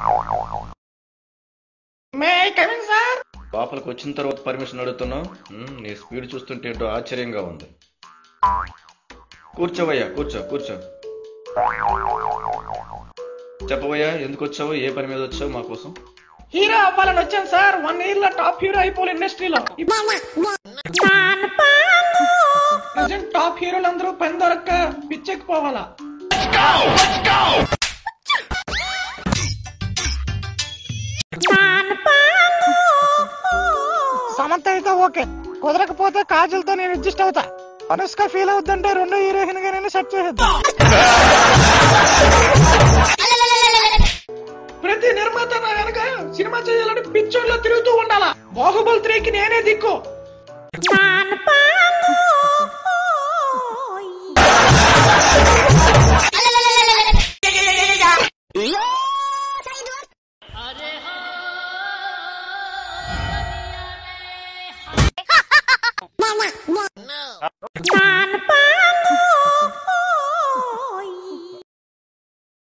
may I coming sir లోపలికి వచ్చిన తర్వాత పర్మిషన్ అడుగుతున్నావు మ్మ్, నీ స్పీడ్ చూస్తుంటే ఏంటో ఆశ్చర్యంగా ఉంది కూర్చోవయ్యా కూర్చో కూర్చో చెప్పవయ్యా ఎందుకు వచ్చావు ఏ పని మీద వచ్చావు మా కోసం హీరో అవ్వాలని వచ్చాను సార్ వన్ ఇయర్ లో టాప్ హీరో అయిపోవాలి ఇండస్ట్రీలో ప్రజెంట్ టాప్ హీరోలు అందరూ పని దొరక్క పిచ్చెక్కిపోవాలా సమంత అయితే ఓకే కుదరకపోతే కాజల్తో నేను అడ్జస్ట్ అవుతా అనుష్క ఫీల్ అవుతుంటే రెండో హీరోయిన్ గా నేను సెట్ చేసేద్దాం ప్రతి నిర్మాత నా వెనక సినిమా చేయాలని పిక్చర్ లో తిరుగుతూ ఉండాలా బాహుబలి త్రీకి నేనే దిక్కు